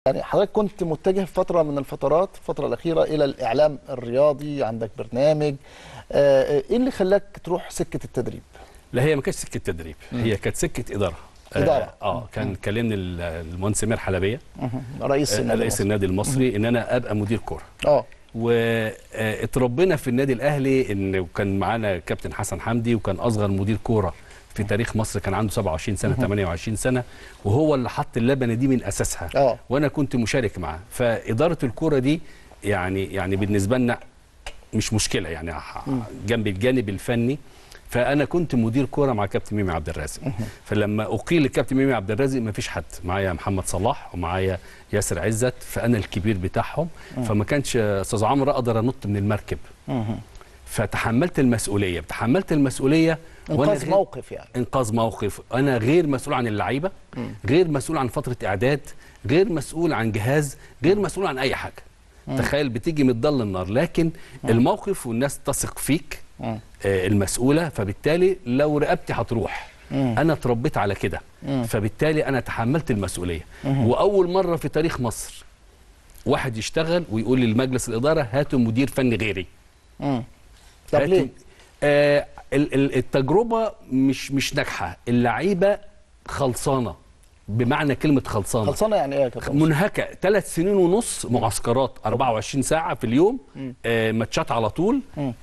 يعني حضرتك كنت متجه في فتره من الفترات الفتره الاخيره الى الاعلام الرياضي عندك برنامج آه، ايه اللي خلاك تروح سكه التدريب لا هي ما كانتش سكه تدريب هي كانت سكه اداره إدارة. اه, آه كان كلمني ال- المهندس سمير حلبيه مهم. رئيس آه، النادي رئيس المصري. النادي المصري ان انا ابقى مدير كوره اه واتربينا في النادي الاهلي ان كان معانا كابتن حسن حمدي وكان اصغر مدير كوره في تاريخ مصر كان عنده 27 سنه 28 سنه وهو اللي حط اللبنه دي من اساسها اه وانا كنت مشارك معاه فاداره الكوره دي يعني يعني بالنسبه لنا مش مشكله يعني ح- جنب الجانب الفني فانا كنت مدير كوره مع كابتن ميمي عبد الرازق فلما اقيل الكابتن ميمي عبد الرازق ما فيش حد معايا محمد صلاح ومعايا ياسر عزت فانا الكبير بتاعهم فما كانش استاذ عمرو اقدر انط من المركب مهم. فتحملت المسؤوليه تحملت المسؤوليه وأنا انقاذ غير- موقف يعني انقاذ موقف انا غير مسؤول عن اللعيبه غير مسؤول عن فتره اعداد غير مسؤول عن جهاز غير مسؤول عن اي حاجه تخيل بتيجي من الضل النار لكن الموقف والناس تثق فيك مم. آه، المسؤوله فبالتالي لو رقبتي هتروح مم. انا اتربيت على كده فبالتالي انا تحملت المسؤوليه واول مره في تاريخ مصر واحد يشتغل ويقول للمجلس الاداره هاتوا مدير فني غيري مم. طب هاتوا- ليه؟ آه ال- ال- التجربه مش مش ناجحه اللعيبه خلصانه بمعنى كلمه خلصانه خلصانه يعني ايه يا كابتن منهكه ثلاث سنين ونص معسكرات 24 ساعه في اليوم آه ماتشات على طول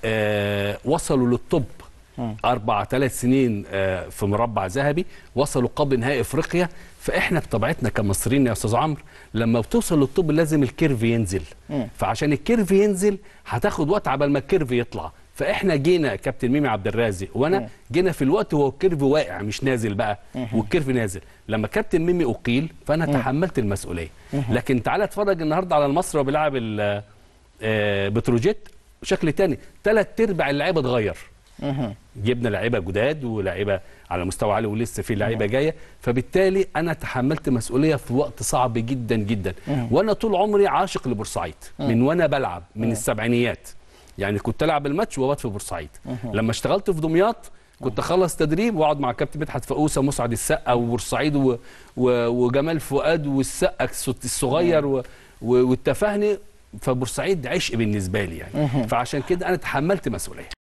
آه وصلوا للطب اربع ثلاث سنين آه في مربع ذهبي وصلوا قبل نهائي افريقيا فاحنا بطبيعتنا كمصريين يا استاذ عمرو لما بتوصل للطب لازم الكيرف ينزل فعشان الكيرف ينزل هتاخد وقت عبال ما الكيرف يطلع فاحنا جينا كابتن ميمي عبد الرازق وانا جينا في الوقت وهو الكيرف واقع مش نازل بقى والكيرف نازل لما كابتن ميمي اقيل فانا تحملت المسؤوليه لكن تعالى اتفرج النهارده على المصري وهو بيلعب ال- آه، بتروجيت شكل تاني ثلاث ارباع اللعيبه اتغير مهم. جبنا لعيبه جداد ولاعيبه على مستوى عالي ولسه في لعيبه جايه فبالتالي انا تحملت مسؤوليه في وقت صعب جدا جدا وانا طول عمري عاشق لبورسعيد من وانا بلعب من السبعينيات يعني كنت العب الماتش وابات في بورسعيد لما اشتغلت في دمياط كنت اخلص تدريب واقعد مع كابتن مدحت فقوسه مسعد السقا وبورسعيد و... و... وجمال فؤاد والسقا الص- الصغير و... و... والتفاهني فبورسعيد عشق بالنسبه لي يعني فعشان كده انا تحملت مسؤوليه